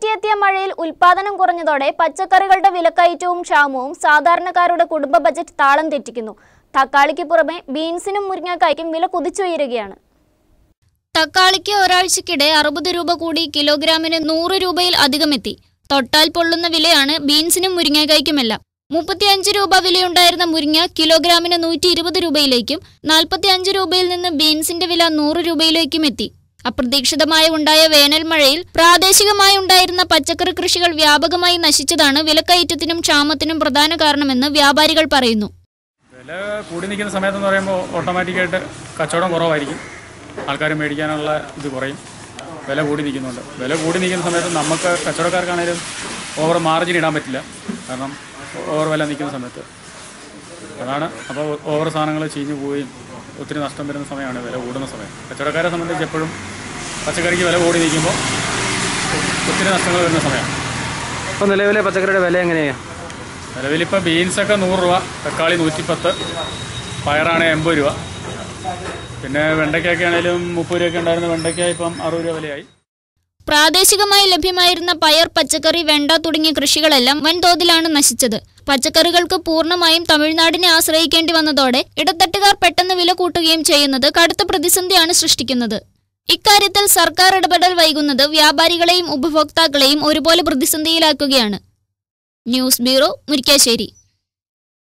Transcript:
തെറ്റിയെത്തിയ മഴയിൽ ഉൽപാദനം കുറഞ്ഞതോടെ പച്ചക്കറികളുടെ വിലക്കയറ്റവും ക്ഷാമവും സാധാരണക്കാരുടെ കുടുംബ ബജറ്റ് താളം തെറ്റിക്കുന്നു തക്കാളിക്ക് പുറമെ ബീൻസിനും മുരിങ്ങക്കായ്ക്കും വില കുതിച്ചുയരുകയാണ് തക്കാളിക്ക് ഒരാഴ്ചക്കിടെ അറുപത് രൂപ കൂടി കിലോഗ്രാമിന് നൂറ് രൂപയിൽ അധികമെത്തി തൊട്ടാൽ പൊള്ളുന്ന വിലയാണ് ബീൻസിനും മുരിങ്ങക്കായ്ക്കുമെല്ലാം മുപ്പത്തിയഞ്ച് രൂപ വിലയുണ്ടായിരുന്ന മുരിങ്ങ കിലോഗ്രാമിന് നൂറ്റി ഇരുപത് രൂപയിലേക്കും നാൽപ്പത്തിയഞ്ച് രൂപയിൽ നിന്ന് ബീൻസിന്റെ വില നൂറ് രൂപയിലേക്കും എത്തി അപ്രതീക്ഷിതമായി ഉണ്ടായ വേനൽ മഴയിൽ പ്രാദേശികമായി ഉണ്ടായിരുന്ന പച്ചക്കറി കൃഷികൾ വ്യാപകമായി നശിച്ചതാണ് വിലക്കയറ്റത്തിനും ക്ഷാമത്തിനും പ്രധാന കാരണമെന്ന് വ്യാപാരികൾ പറയുന്നു വില കൂടി നിൽക്കുന്ന സമയത്തെന്ന് പറയുമ്പോൾ ഓട്ടോമാറ്റിക്കായിട്ട് കച്ചവടം കുറവായിരിക്കും ആൾക്കാർ മേടിക്കാനുള്ള ഇത് കുറയും വില കൂടി നിൽക്കുന്നുണ്ട് വില കൂടി നിൽക്കുന്ന സമയത്ത് നമുക്ക് കച്ചവടക്കാർക്കാണേലും ഓവർ മാർജിൻ ഇടാൻ പറ്റില്ല കാരണം ഓവർ വില നിൽക്കുന്ന സമയത്ത് അതാണ് അപ്പോൾ ഓവർ സാധനങ്ങൾ ചീഞ്ഞു പോവുകയും ഒത്തിരി നഷ്ടം വരുന്ന സമയമാണ് വില കൂടുന്ന സമയം കച്ചവടക്കാരെ സംബന്ധിച്ച് എപ്പോഴും പച്ചക്കറിക്ക് വില കൂടി നിൽക്കുമ്പോൾ ഒത്തിരി നഷ്ടങ്ങൾ വരുന്ന സമയമാണ് ഇപ്പോൾ നിലവിലെ പച്ചക്കറിയുടെ വില എങ്ങനെയാണ് നിലവിലിപ്പോൾ ബീൻസൊക്കെ നൂറ് രൂപ തക്കാളി നൂറ്റിപ്പത്ത് പയറാണ് എൺപത് രൂപ പിന്നെ വെണ്ടയ്ക്കൊക്കെ ആണെങ്കിലും മുപ്പത് രൂപയൊക്കെ ഉണ്ടായിരുന്ന വെണ്ടയ്ക്ക ഇപ്പം അറുപത് രൂപ വിലയായി പ്രാദേശികമായി ലഭ്യമായിരുന്ന പയർ പച്ചക്കറി വെണ്ട തുടങ്ങിയ കൃഷികളെല്ലാം വൻതോതിലാണ് നശിച്ചത് പച്ചക്കറികൾക്ക് പൂർണ്ണമായും തമിഴ്നാടിനെ ആശ്രയിക്കേണ്ടി വന്നതോടെ ഇടത്തട്ടുകാർ പെട്ടെന്ന് വില കൂട്ടുകയും ചെയ്യുന്നത് കടുത്ത പ്രതിസന്ധിയാണ് സൃഷ്ടിക്കുന്നത് ഇക്കാര്യത്തിൽ സർക്കാർ ഇടപെടൽ വൈകുന്നത് വ്യാപാരികളെയും ഉപഭോക്താക്കളെയും ഒരുപോലെ പ്രതിസന്ധിയിലാക്കുകയാണ് ന്യൂസ് ബ്യൂറോ മുരിക്കാശ്ശേരി